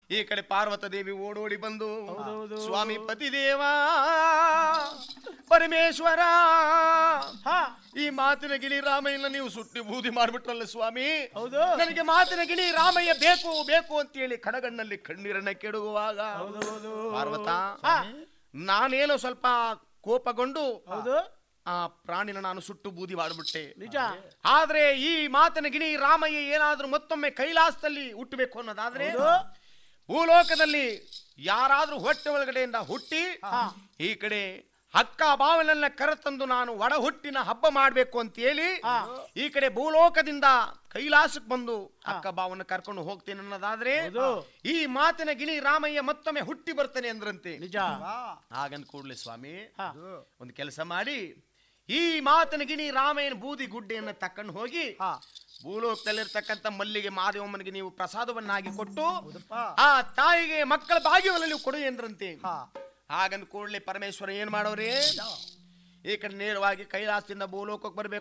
ಈ ಕಡೆ ಪಾರ್ವತ ದೇವಿ ಓಡೋಡಿ ಬಂದು ಹೌದೌದು. ಸ್ವಾಮಿ ಪತಿದೇವ ಪರಮೇಶ್ವರ ಹಾ ಈ ಮಾತಿನ ಗಿಣಿ ರಾಮಯ್ಯನ ನೀವು ಸುಟ್ಟಿ ಬೂದಿ ಮಾಡ್ಬಿಟ್ರಲ್ಲ ಸ್ವಾಮಿ ಹೌದು ನನಗೆ ಮಾತಿನ ಗಿಣಿ ರಾಮಯ್ಯ ಬೇಕು ಬೇಕು ಅಂತ ಹೇಳಿ ಕಡಗಣ್ಣಲ್ಲಿ ಕಣ್ಣೀರನ್ನ ಕೆಡುವಾಗ ಹೌದು ಪಾರ್ವತ ನಾನೇನೋ ಸ್ವಲ್ಪ ಕೋಪಗೊಂಡು ಹೌದು ಆ ಪ್ರಾಣಿನ ನಾನು ಸುಟ್ಟು ಬೂದಿ ಮಾಡ್ಬಿಟ್ಟೆ ನಿಜ ಆದ್ರೆ ಈ ಮಾತಿನ ಗಿಣಿ ರಾಮಯ್ಯ ಏನಾದ್ರೂ ಮತ್ತೊಮ್ಮೆ ಕೈಲಾಸದಲ್ಲಿ ಹುಟ್ಟಬೇಕು ಅನ್ನೋದಾದ್ರೆ ಹೌದು. ಭೂಲೋಕದಲ್ಲಿ ಯಾರಾದ್ರೂ ಹೊಟ್ಟೆ ಒಳಗಡೆಯಿಂದ ಹುಟ್ಟಿ ಈ ಕಡೆ ಅಕ್ಕ ಬಾವನನ್ನ ಕರೆತಂದು ನಾನು ಒಡ ಹುಟ್ಟಿನ ಹಬ್ಬ ಮಾಡ್ಬೇಕು ಅಂತ ಹೇಳಿ ಈ ಕಡೆ ಭೂಲೋಕದಿಂದ ಕೈಲಾಸಕ್ಕೆ ಬಂದು ಅಕ್ಕ ಬಾವನ್ನ ಕರ್ಕೊಂಡು ಹೋಗ್ತೇನೆ ಅನ್ನೋದಾದ್ರೆ ಹೌದು. ಈ ಮಾತಿನ ಗಿಣಿ ರಾಮಯ್ಯ ಮತ್ತೊಮ್ಮೆ ಹುಟ್ಟಿ ಬರ್ತಾನೆ ಅಂದ್ರಂತೆ ನಿಜ ಹಾಗಂದ್ ಕೂಡ್ಲೆ ಸ್ವಾಮಿ ಹಾ. ಒಂದು ಕೆಲಸ ಮಾಡಿ ಈ ಮಾತಿನ ಗಿಣಿ ರಾಮಯ್ಯನ ಬೂದಿ ಗುಡ್ಡೆಯನ್ನ ತಕೊಂಡು ಹೋಗಿ ಹಾ. ಭೂಲೋಕದಲ್ಲಿರ್ತಕ್ಕಂಥ ಮಲ್ಲಿಗೆ ಮಾದೇವಮ್ಮನಿಗೆ ನೀವು ಪ್ರಸಾದವನ್ನಾಗಿ ಕೊಟ್ಟು ಹೌದಪ್ಪ. ಆ ತಾಯಿಗೆ ಮಕ್ಕಳ ಭಾಗ್ಯವನ್ನು ನೀವು ಕೊಡು ಎಂದ್ರಂತೆ ಹಾ. ಹಾಗಂದ್ ಕೂಡಲೇ ಪರಮೇಶ್ವರ ಏನ್ ಮಾಡೋರಿ ಈ ಕಡೆ ನೇರವಾಗಿ ಕೈಲಾಸದಿಂದ ಭೂಲೋಕಕ್ಕೆ ಬರ್ಬೇಕು